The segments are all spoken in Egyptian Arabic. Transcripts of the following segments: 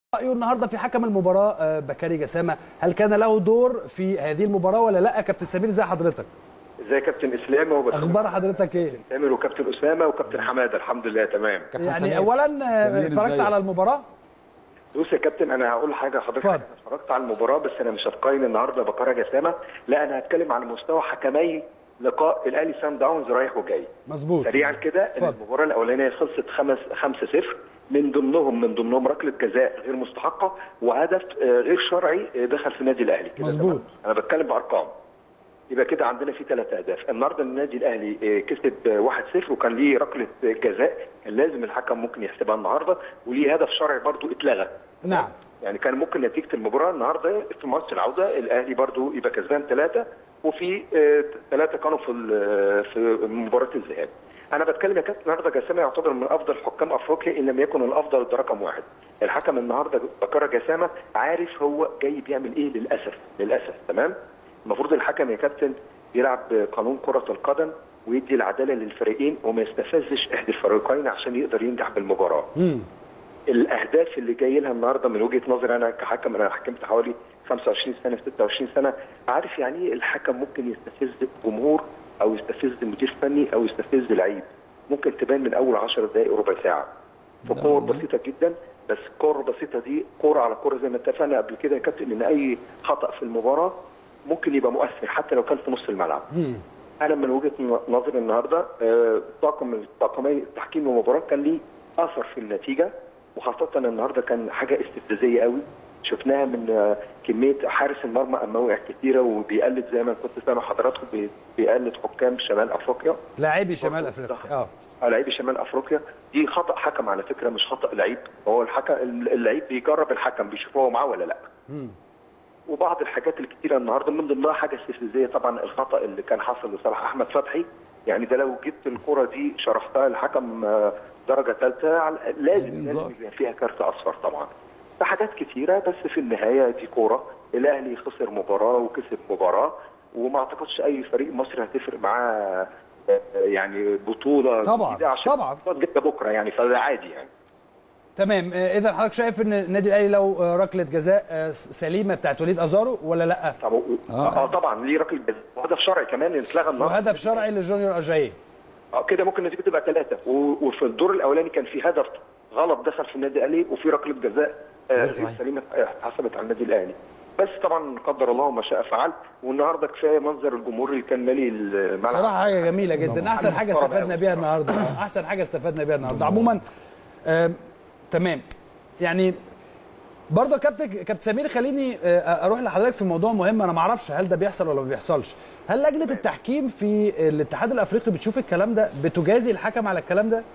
رايه النهارده في حكم المباراه آه، بكاري جسامه هل كان له دور في هذه المباراه ولا لا كابتن سمير زي حضرتك ازي يا كابتن اسلام وبس اخبار حضرتك ايه تامر وكابتن اسامه وكابتن حماده الحمد لله تمام يعني سمير. اولا آه، سمير اتفرجت إزيك؟ على المباراه بص يا كابتن انا هقول حاجه لحضرتك اتفضل. انا اتفرجت على المباراه بس انا مش هتقيم النهارده بكره جسامه لا انا هتكلم على مستوى حكمي لقاء الاهلي سان داونز رايح وجاي مظبوط سريعا كده ان اتفضل. المباراه الاولانيه خلصت 5 5 0 من ضمنهم من ضمنهم ركله جزاء غير مستحقه وهدف آه، غير شرعي آه، دخل في النادي الاهلي كده مظبوط. تمام؟ انا بتكلم بارقام يبقى كده عندنا في ثلاث اهداف النهارده النادي الاهلي آه، كسب آه، 1-0 وكان ليه ركله آه، جزاء كان لازم الحكم ممكن يحسبها النهارده وليه هدف شرعي برضو اتلغى نعم يعني كان ممكن نتيجه المباراه النهارده في ماتش العوده الاهلي برضو يبقى كسبان ثلاثه وفي ثلاثه كانوا في ال- في مباراه الذهاب. انا بتكلم يا كابتن النهارده جسامه يعتبر من افضل حكام افريقيا ان لم يكن الافضل ده رقم واحد. الحكم النهارده بكره جسامه عارف هو جاي بيعمل ايه للاسف للاسف تمام؟ المفروض الحكم يا كابتن يلعب بقانون كره القدم ويدي العداله للفريقين وما يستفزش احدى الفريقين عشان يقدر ينجح بالمباراه. امم الاهداف اللي جاي لها النهارده من وجهه نظري انا كحكم انا حكمت حوالي 25 سنه 26 سنه عارف يعني ايه الحكم ممكن يستفز جمهور او يستفز مدير فني او يستفز لعيب ممكن تبان من اول 10 دقائق ربع ساعه في كور بسيطه جدا بس الكور البسيطه دي كوره على كوره زي ما اتفقنا قبل كده يا كابتن ان اي خطا في المباراه ممكن يبقى مؤثر حتى لو كان في نص الملعب انا من وجهه نظري النهارده آه، طاقم طاقمي التحكيم المباراه كان ليه اثر في النتيجه وخاصه النهارده كان حاجه استفزازيه قوي شفناها من آه، كميه حارس المرمى اما وقع كتيره وبيقلد زي ما كنت سامع حضراتكم بي- بيقلد حكام شمال افريقيا لاعبي شمال افريقيا اه آه، لعيبه شمال افريقيا دي خطا حكم على فكره مش خطا لعيب هو الحكم اللعيب بيجرب الحكم بيشوف هو معاه ولا لا وبعض الحاجات الكتيره النهارده من ضمنها حاجه استفزازيه طبعا الخطا اللي كان حصل لصالح احمد فتحي يعني ده لو جبت الكره دي شرحتها لحكم آه، درجه ثالثه لازم إنذار. لازم يبقى فيها كارت اصفر طبعا في حاجات كتيره بس في النهايه دي كوره الاهلي خسر مباراه وكسب مباراه وما اعتقدش اي فريق مصري هتفرق معاه آه، يعني بطوله طبعاً، جديدة عشان طبعاً. جدا بكره يعني فده عادي يعني تمام آه، اذا حضرتك شايف ان النادي الاهلي لو آه، ركله جزاء آه، سليمه بتاعت وليد ازارو ولا لا طب اه, آه طبعا ليه ركله جزاء وهدف شرعي كمان اتلغى النهارده وهدف شرعي لجونيور اجاييه آه، كده ممكن النتيجه تبقى ثلاثه و- وفي الدور الاولاني كان في هدف غلط دخل في النادي الاهلي وفي ركله جزاء آه، صحيح. سليمه آه، حسبت على النادي الاهلي بس طبعا قدر الله ما شاء فعل والنهارده كفايه منظر الجمهور اللي كان مالي الملعب صراحه حاجه جميله جدا احسن حاجه محترم استفدنا أوي. بيها النهارده احسن حاجه استفدنا بيها النهارده عموما آم، تمام يعني برضه يا كابتن كابتن سمير خليني آه، اروح لحضرتك في موضوع مهم انا ما اعرفش هل ده بيحصل ولا ما بيحصلش هل لجنه التحكيم في الاتحاد الافريقي بتشوف الكلام ده بتجازي الحكم على الكلام ده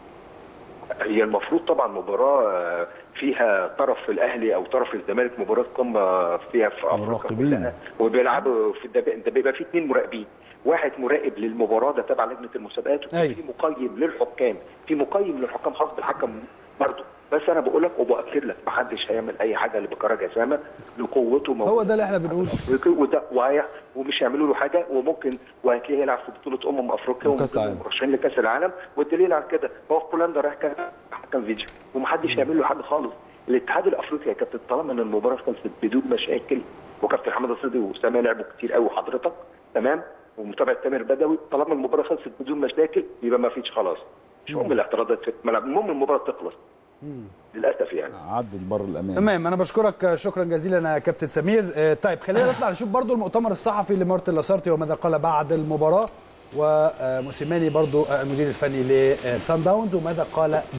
هي المفروض طبعا مباراه آه، فيها طرف الاهلي او طرف الزمالك مباراه قمه فيها في افريقيا مراقبين. كلها وبيلعبوا في ده ده بيبقى في اثنين مراقبين واحد مراقب للمباراه ده تبع لجنه المسابقات أيوة. وفي مقيم للحكام في مقيم للحكام خاص بالحكم برضه بس انا بقول لك وباكد لك محدش هيعمل اي حاجه لبكره جسامه لقوته موجودة هو ده اللي احنا بنقوله افريقي وده وهي ومش هيعملوا له حاجه وممكن وهتلاقيه يلعب في بطوله امم افريقيا وكأس ومن ضمن العالم. المرشحين لكاس العالم والدليل على كده هو في بولندا رايح كان حكم فيديو ومحدش هيعمل له حاجه خالص الاتحاد الافريقي يا كابتن طالما ان المباراه خلصت بدون مشاكل وكابتن حمد الصدي واسامه لعبوا كتير قوي حضرتك تمام ومتابعه تامر بدوي طالما المباراه خلصت بدون مشاكل يبقى ما فيش خلاص مش مهم الاعتراضات في الملعب المهم المباراه تخلص للاسف يعني عدت بر الامان تمام انا بشكرك شكرا جزيلا يا كابتن سمير آه، طيب خلينا نطلع نشوف برضو المؤتمر الصحفي لمارتن لاسارتي وماذا قال بعد المباراه وموسيماني برضو آه، المدير الفني لسان داونز وماذا قال